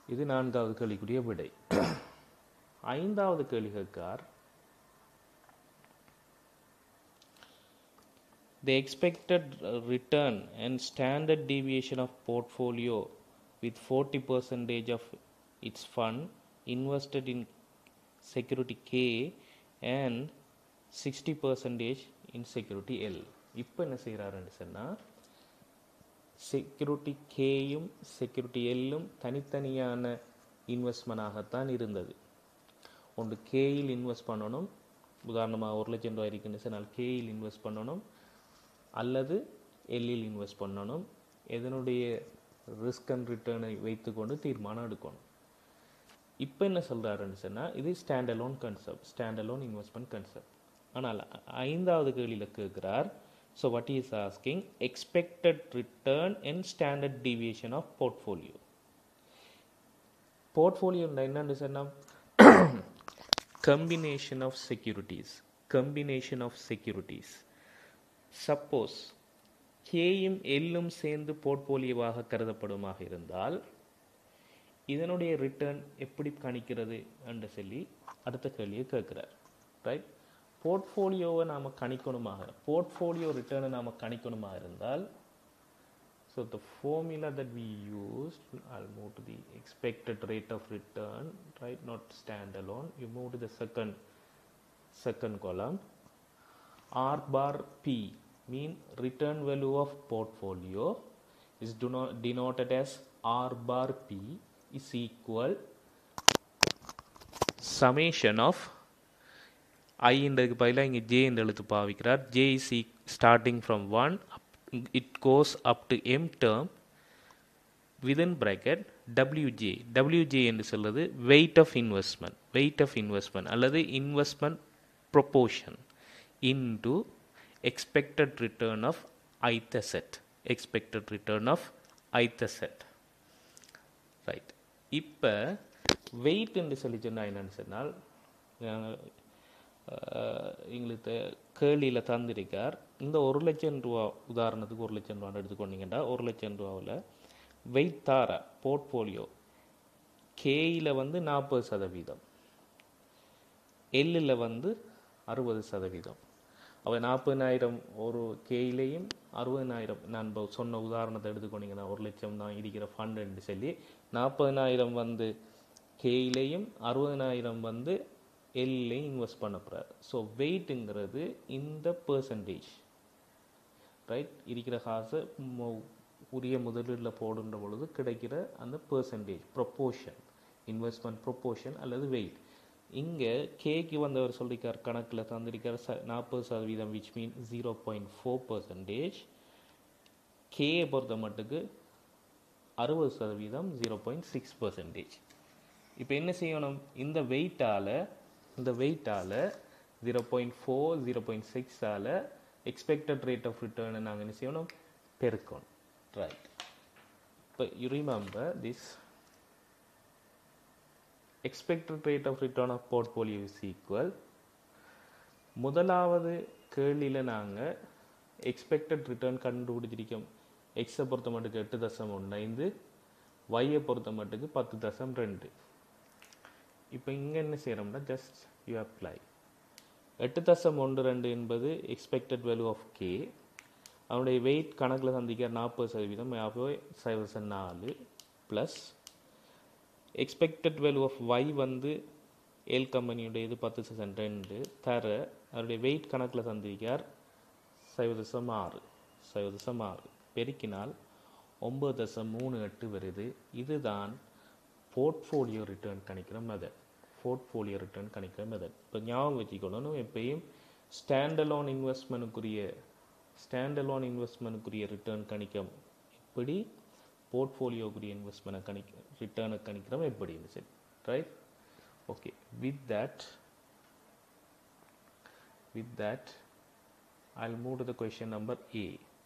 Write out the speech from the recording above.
இது நான்காவது கேள்விக்குரிய விடை ஐந்தாவது கேள்வி கேட்கார் The expected uh, return and standard deviation of portfolio with 40 percentage of its fund invested in security K and 60 percentage in security L. இப்போ என்ன செய்கிறாருன்னு சொன்னால் செக்யூரிட்டி கேயும் செக்யூரிட்டி எல்லும் தனித்தனியான இன்வெஸ்ட்மெண்டாகத்தான் இருந்தது ஒன்று கேயில் இன்வெஸ்ட் பண்ணணும் உதாரணமாக ஒரு லட்சம் ரூபாய் இருக்குன்னு சொன்னால் கேயில் இன்வெஸ்ட் பண்ணணும் அல்லது எல்லில் இன்வெஸ்ட் பண்ணணும் எதனுடைய ரிஸ்க் அண்ட் ரிட்டர்னை வைத்துக்கொண்டு தீர்மானம் எடுக்கணும் இப்போ என்ன சொல்கிறாருன்னு சொன்னால் இது stand alone concept stand alone investment concept ஆனால் ஐந்தாவது கேள்வியில் கேட்குறார் so what is asking expected return and standard deviation of portfolio portfolio என்னன்னு சொன்னால் combination of securities combination of securities suppose கேயும் எல்லும் சேர்ந்து போர்ட்போலியோவாக கருதப்படுமாக இருந்தால் இதனுடைய ரிட்டர்ன் எப்படி கணிக்கிறது என்று சொல்லி அடுத்த கேள்வியை கேட்குறார் ரைட் போர்ட்ஃபோலியோவை நாம் கணிக்கணுமாக போர்ட்ஃபோலியோ ரிட்டர்னை நாம் கணிக்கணுமாக இருந்தால் So the formula that we used, I'll move to the expected rate of return, right? Not standalone. You move to the second second column. R bar P mean return value of portfolio is do not denoted as R bar P is equal summation of i இன்றதுக்கு பதிலாக இங்கே J என்று எழுத்து பாவிக்கிறார் J is starting from one it goes up to m term within bracket wj wj என்று சொல்றது weight of investment weight of investment அல்லது investment proportion into expected return of ith asset expected return of ith asset right இப்போ weight என்று சொல்லி சொன்னால் என்னன்னு சொன்னால் எங்களுக்கு கேள்வியில் தந்திருக்கார் இந்த ஒரு லட்சம் ரூபா உதாரணத்துக்கு ஒரு லட்சம் ரூபான்னு எடுத்துக்கொண்டீங்கன்னா ஒரு லட்சம் ரூபாவில் வெயிட் தார போர்ட்ஃபோலியோ கேயில் வந்து நாற்பது சதவீதம் எல்லில் வந்து அறுபது சதவீதம் அவள் நாற்பதினாயிரம் ஒரு கேயிலையும் அறுபதினாயிரம் நான் இப்போ சொன்ன உதாரணத்தை எடுத்துக்கொண்டீங்கன்னா ஒரு லட்சம் தான் இருக்கிற ஃபண்டுன்னு சொல்லி நாற்பதினாயிரம் வந்து கேயிலையும் அறுபதினாயிரம் வந்து எல்லையும் இன்வெஸ்ட் பண்ண போகிறார் ஸோ வெயிட்டுங்கிறது இந்த பர்சன்டேஜ் ரைட் இருக்கிற காசை உரிய முதலீடில் போடுன்ற பொழுது கிடைக்கிற அந்த பர்சன்டேஜ் ப்ரொப்போர்ஷன் இன்வெஸ்ட்மெண்ட் ப்ரொப்போர்ஷன் அல்லது வெயிட் இங்கே கேக்கு வந்தவர் சொல்லியிருக்கார் கணக்கில் தந்திருக்கார் ச நாற்பது சதவீதம் which mean zero point four percentage கேயை பொறுத்த மட்டுக்கு அறுபது சதவீதம் ஜீரோ பாயிண்ட் சிக்ஸ் பர்சன்டேஜ் இப்போ என்ன செய்யணும் இந்த வெயிட்டால் இந்த வெயிட்டால் zero point four zero point சிக்ஸால் எக்ஸ்பெக்டட் ரேட் ஆஃப் ரிட்டர்னை நாங்கள் என்ன செய்யணும் பெருக்கணும் ரைட் இப்போ you remember this expected rate of return of portfolio is equal முதலாவது கேள்வியில் நாங்கள் எக்ஸ்பெக்டட் ரிட்டர்ன் கண்டுபிடிச்சிருக்கோம் எக்ஸை பொறுத்த மட்டுக்கு எட்டு தசம் ஒன்று ஐந்து ஒய்யை பொறுத்த மட்டுக்கு பத்து தசம் ரெண்டு இப்போ இங்கே என்ன செய்கிறோம்னா ஜஸ்ட் யூ அப்ளை எட்டு தசம் ஒன்று ரெண்டு என்பது எக்ஸ்பெக்டட் வேல்யூ ஆஃப் கே அவனுடைய வெயிட் கணக்கில் சந்திக்கிற நாற்பது சதவீதம் ஆகவே சைவசன் நாலு plus expected value of Y வந்து எல் கம்பெனியுடைய இது பத்து தசம் ரெண்டு தர அவருடைய வெயிட் கணக்கில் சந்திக்கார் சைவ தசம் ஆறு சைவ தசம் ஆறு பெருக்கினால் ஒம்பது தசம் மூணு எட்டு வருது இதுதான் போர்ட்ஃபோலியோ ரிட்டர்ன் கணிக்கிற மெதட் போர்ட்ஃபோலியோ ரிட்டர்ன் கணிக்கிற மெதட் இப்போ ஞாபகம் வச்சுக்கொள்ளணும் எப்பயும் ஸ்டாண்டலோன் இன்வெஸ்ட்மெண்ட்டுக்குரிய ஸ்டாண்டலோன் இன்வெஸ்ட்மெண்ட்டுக்குரிய ரிட்டர்ன் கணிக்கம் எப்படி போர்ட்ஃபோலியோக்குரிய இன்வெஸ்ட்மெண்ட்டை கணிக்க ரிட்டர்னை கணிக்கிறோம் எப்படின்னு சரி right okay with that with that I'll move to the question number A.